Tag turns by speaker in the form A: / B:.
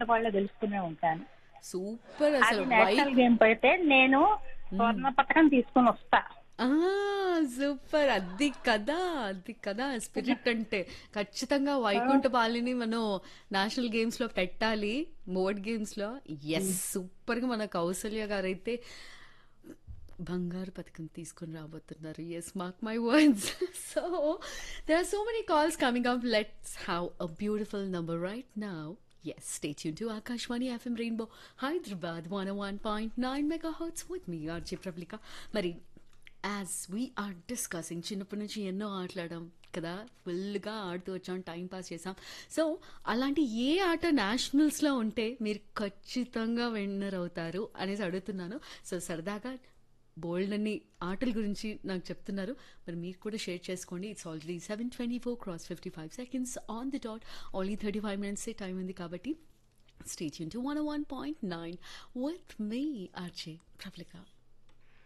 A: పెద్దవాళ్ళు తెలుస్తూనే ఉంటాను
B: సూపర్
A: అది
B: అసలు
A: నేషనల్ గేమ్ అయితే నేను స్వర్ణ పథకం తీసుకొని వస్తా
B: ఆ సూపర్ అది కదా అది కదా స్పిరిట్ అంటే ఖచ్చితంగా వైకుంఠ పాలిని మనం నేషనల్ గేమ్స్ లో పెట్టాలి బోర్డ్ గేమ్స్ లో ఎస్ సూపర్ గా మన కౌసల్య గారు అయితే బంగారు పథకం తీసుకొని రాబోతున్నారు yes mark my words so there are so many calls coming up let's have a beautiful number right now Yes, stay tuned to Akashwani FM Rainbow Hyderabad 101.9 megahertz with me, RJ Prablika. మరి as we are discussing చిన్నప్పటి నుంచి ఎన్నో ఆటలాడాం కదా ఫుల్గా ఆడుతూ వచ్చాం time pass చేసాం so అలాంటి ఏ ఆట నేషనల్స్లో ఉంటే మీరు ఖచ్చితంగా విన్నర్ అవుతారు అనేసి అడుగుతున్నాను సో సరదాగా బోల్డ్ అన్ని ఆటల గురించి నాకు చెప్తున్నారు మరి మీరు కూడా షేర్ చేసుకోండి it's already seven twenty four cross fifty five seconds on the dot only thirty five మినిట్సే టైం ఉంది కాబట్టి stay tuned to one one point nine with me RJ ప్రబ్లికా